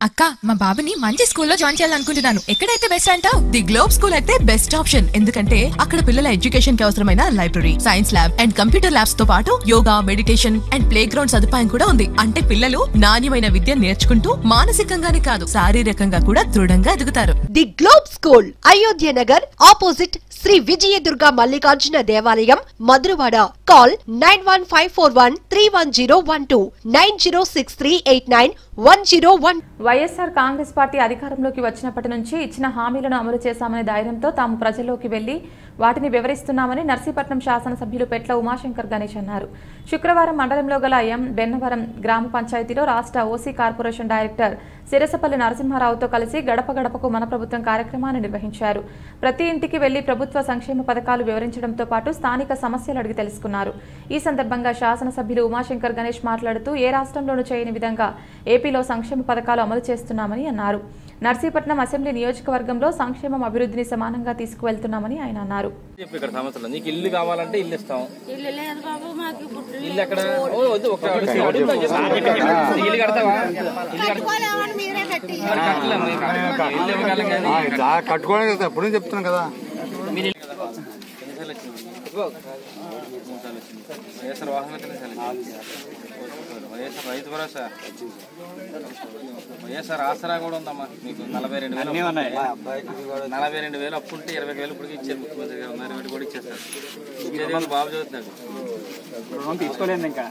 అక్క మా బాబుని మంచి స్కూల్లో జాయిన్ చేయాలనుకుంటున్నాను ఎక్కడైతే బెస్ట్ అంటావు ది గ్లోబ్ స్కూల్ అయితే బెస్ట్ ఆప్షన్ ఎందుకంటే అక్కడ పిల్లల ఎడ్యుకేషన్ కి అవసరమైన library science lab and computer labs తో పాటు yoga meditation and play ground సదుపాయం కూడా ఉంది అంటే పిల్లలు నాణ్యమైన విద్య నేర్చుకుంటూ మానసికంగానే కాదు శారీరకంగా కూడా దృఢంగా ఎదుగుతారు the Globe school Ayodhya Nagar opposite Shri Vijayadurga Mallikarjuna దేవాలయం Madhurawada call nine one five four one three one zero one two nine zero six three eight nine one zero one YSR Congress party అధికారంలోకి వచ్చినప్పటి నుంచి ఇచ్చిన హామీలను అమలు చేశామనే ధైర్యంతో తాము ప్రజల్లోకి వెళ్లి వాటిని వివరిస్తున్నామని నర్సీపట్నం శాసనసభ్యులు పెట్ల ఉమాశంకర్ గణేష్ అన్నారు శుక్రవారం మండలంలో గల ఎం బెన్నవరం గ్రామ పంచాయతీలో రాష్ట్ర ఓసీ కార్పొరేషన్ డైరెక్టర్ సిరసపల్లి నరసింహారావుతో కలిసి గడప గడపకు మన ప్రభుత్వం కార్యక్రమాన్ని నిర్వహించారు ప్రతి ఇంటికి వెళ్లి ప్రభుత్వ సంక్షేమ పథకాలు వివరించడంతో పాటు స్థానిక సమస్యలు అడిగి తెలుసుకున్నారు ఈ సందర్భంగా శాసనసభ్యులు ఉమాశంకర్ గణేష్ మాట్లాడుతూ ఏ రాష్ట్రంలోనూ చేయని విధంగా ఏపీలో సంక్షేమ పథకాలు అమలు చేస్తున్నామని అన్నారు నర్సీపట్నం అసెంబ్లీ నియోజకవర్గంలో సంక్షేమం అభివృద్ధిని సమానంగా తీసుకువెళ్తున్నామని ఆయన అన్నారు చెప్పు ఇక్కడ సమస్యలు నీకు ఇల్లు కావాలంటే ఇల్లు ఇస్తాం ఇల్లు లేదు బాబు మాకు ఇప్పుడు ఇల్లు ఎక్కడ ఓ వద్దు ఒక అడుగుతాం చెప్పు. నీకు ఇల్లు కడతావా ఇల్లు కట్టుకోలేమని మీరే కట్టి మరి కట్టలేము. ఇక ఇల్లు ఇవ్వగలం కానీ కట్టుకోవడానికి కదా ఎప్పుడు చెప్తున్నాను కదా మీరు ఇల్లు కదా ఎన్నిసార్లు వచ్చింది ఇదిగో. మూడు సార్లు వచ్చింది వైఎస్ఆర్ వాహనం అయితే ఎన్నిసార్లు వచ్చింది? వైఎస్ఆర్ రైతు భరోసా వైఎస్ఆర్ ఆసరా కూడా ఉందమ్మా మీకు నలభై రెండు వేలు నలభై రెండు వేలు అప్పు ఉంటే ఇరవై వేలు ఇప్పటికి ఇచ్చారు ముఖ్యమంత్రి గారు ఇరవై వేలు కూడా ఇచ్చేస్తారు ఇచ్చేది వాళ్ళు బాబు చదువుతున్నాడు తీసుకోలేదు ఇంకా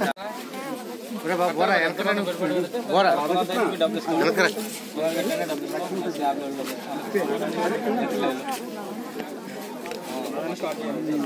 డబ్బులు ఇస్తాం